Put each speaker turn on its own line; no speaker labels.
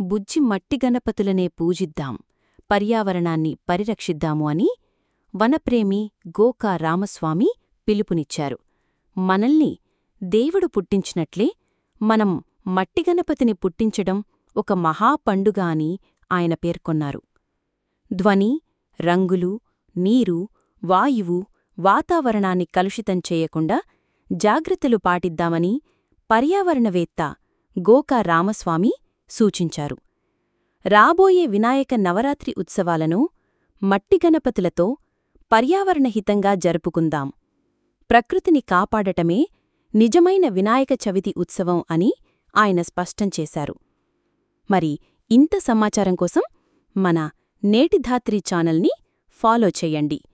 బుజ్జి మట్టి గణపతులనే పూజిద్దాం పర్యావరణాన్ని పరిరక్షిద్దాము అని వనప్రేమి గోకా రామస్వామి పిలుపునిచ్చారు మనల్ని దేవుడు పుట్టించినట్లే మనం మట్టి గణపతిని పుట్టించడం ఒక మహాపండుగ అని ఆయన పేర్కొన్నారు ధ్వని రంగులు నీరు వాయువు వాతావరణాన్ని కలుషితం చేయకుండా జాగ్రత్తలు పాటిద్దామని పర్యావరణవేత్త గోకా రామస్వామి సూచించారు రాబోయే వినాయక నవరాత్రి ఉత్సవాలను మట్టి గణపతులతో పర్యావరణహితంగా జరుపుకుందాం ప్రకృతిని కాపాడటమే నిజమైన వినాయక చవితి ఉత్సవం అని ఆయన స్పష్టం చేశారు మరి ఇంత సమాచారం కోసం మన నేటి ధాత్రి ఛానల్ని ఫాలో చెయ్యండి